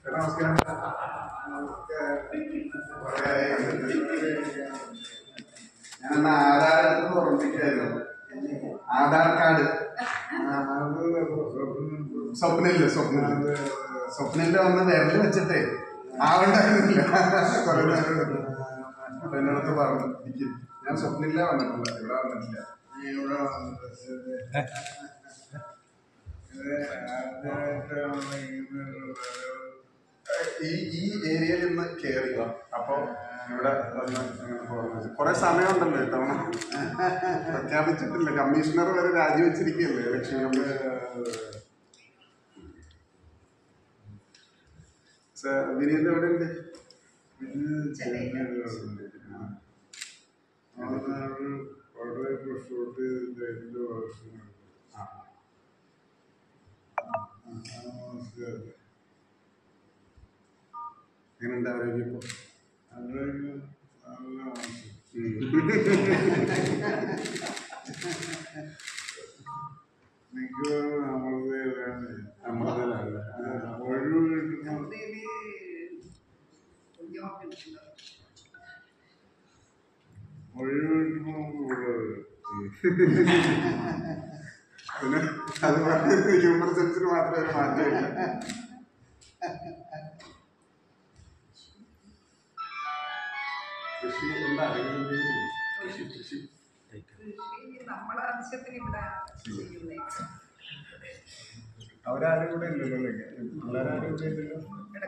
ചേട്ടാ നമസ്കാരം ഞാൻ ആധാരത്തിൽ ഓർമ്മിപ്പിക്കായിരുന്നു ആധാർ കാർഡ് സ്വപ്നില്ല സ്വപ്നില്ല സ്വപ്നില്ല വന്ന് വിരല് വെച്ചിട്ടേ ആവണ്ടായിരുന്നില്ല കുറെ നേരം എടുത്തു. അപ്പൊ എന്നോടത്ത് പറഞ്ഞു ഇരിക്ക്. ഞാൻ സ്വപ്നില്ല വന്നിട്ടില്ല ഇവിടെ വന്നിട്ടില്ല ഇവിടെ വന്നിട്ട് ഇത് ആദ്യമായിട്ടാണ് ഇങ്ങനൊരു വരവ്. ഈ ഈ ഏരിയയിൽ നിന്ന് കയറി അപ്പൊ ഇവിടെ വന്ന് അങ്ങനെ പോകുന്നത് കുറെ സമയമുണ്ടല്ലോ ഇത്തവണ പ്രഖ്യാപിച്ചിട്ടില്ല കമ്മീഷണർ വരെ രാജിവെച്ചിരിക്കുകയല്ലേ ഇലക്ഷൻ കമ്മീഷൻ സർ, വിനീത് എവിടെ ഉണ്ട് പിന്നെ ചെന്നൈയിലുണ്ട്. അവിടെ ഒരു പടമൊക്കെ ഷൂട്ട് ചെയ്തിട്ട് രണ്ട് വർഷം ആ. നമസ്കാരം എങ്ങനെയുണ്ട് ആരോഗ്യം ഇപ്പൊ അതൊക്കെ നല്ല മോശം മിക്കവാറും അമൃതയിലാണ് അമൃതയിലല്ലേ? ഒഴിവ് കിട്ടുന്ന ഒഴിവ് കിട്ടുമ്പോൾ ഇവിടെ വരും പിന്നെ അത് ഹ്യൂമർ സെൻസിന് മാത്രമേ ഒരു മാറ്റമില്ല കൃഷി എന്താ അറിയുന്നത് കൃഷി കൃഷി നമ്മളെ ആവശ്യത്തിന് ഇവിടെ ചെയ്യുന്നേ അവരാരും കൂടെ ഇല്ലല്ലോ അല്ലേ പിള്ളേരാരും കൂടെ ഇല്ലല്ലോ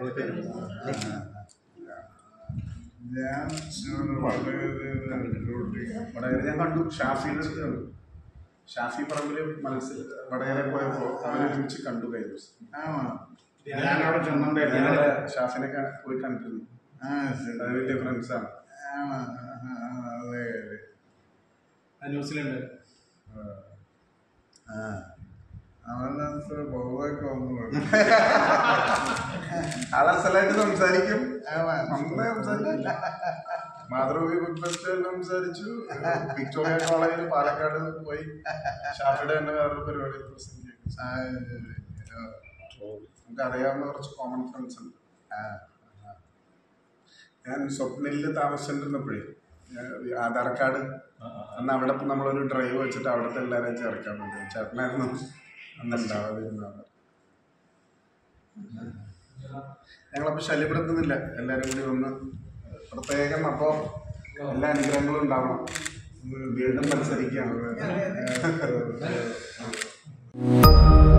ഞാൻ വളരെ ഷൂട്ടിങ് വടകര ഞാൻ കണ്ടു ഷാഫിയുടെ അടുത്ത് കണ്ടു ഷാഫി പറമ്പില് മത്സരം വടകര പോയപ്പോ അവരൊരുമിച്ച് കണ്ടു കഴിഞ്ഞ ദിവസം ആണോ ഞാനവിടെ ചെന്നുണ്ടായിരുന്നു ഞങ്ങള് ഷാഫിനെ കാ- പോയി കണ്ടിരുന്നു ആ ശരി അത് വലിയ ഫ്രണ്ട്സാണ് ആണോ ആ, ആ, അതെ അതെ ന്യൂസിലുണ്ട് ആ അവനകത്ത് ബഹുവൊക്കെ ഒന്നും ആളസലായിട്ട് സംസാരിക്കും ആണോ നന്നായി സംസാരിക്കും മാതൃഭൂമി ബുക്ക് ഫെസ്റ്റിവലിൽ സംസാരിച്ചു വിക്ടോറിയ കോളേജിൽ പാലക്കാട് പോയി ഷാഫിയുടെ തന്നെ വേറൊരു പരിപാടി പ്രസന്റ് ചെയ്തു ആ ശരി ആ, നമുക്ക് അറിയാവുന്ന കുറച്ച് കോമൺ ഫ്രണ്ട്സ് ഉണ്ട് ആ, ഞാൻ സ്വപ്നയിൽ താമസിച്ചിരുന്നപ്പോഴേ ഞാൻ ഈ ആധാർ കാർഡ് അന്ന് അവിടെ ഇപ്പം നമ്മളൊരു ഡ്രൈവ് വെച്ചിട്ട് അവിടുത്തെ എല്ലാവരെയും ചേർക്കാൻ വേണ്ടി ചേട്ടനായിരുന്നു അന്ന് ഉണ്ടാവാതിരുന്നത് ഞങ്ങളപ്പോൾ ശല്യപ്പെടുത്തുന്നില്ല എല്ലാവരും കൂടി ഒന്ന് പ്രത്യേകം അപ്പോൾ എല്ലാ അനുഗ്രഹങ്ങളും ഉണ്ടാവണം വീണ്ടും മത്സരിക്കുകയാണ് ആ, ആ, ആ.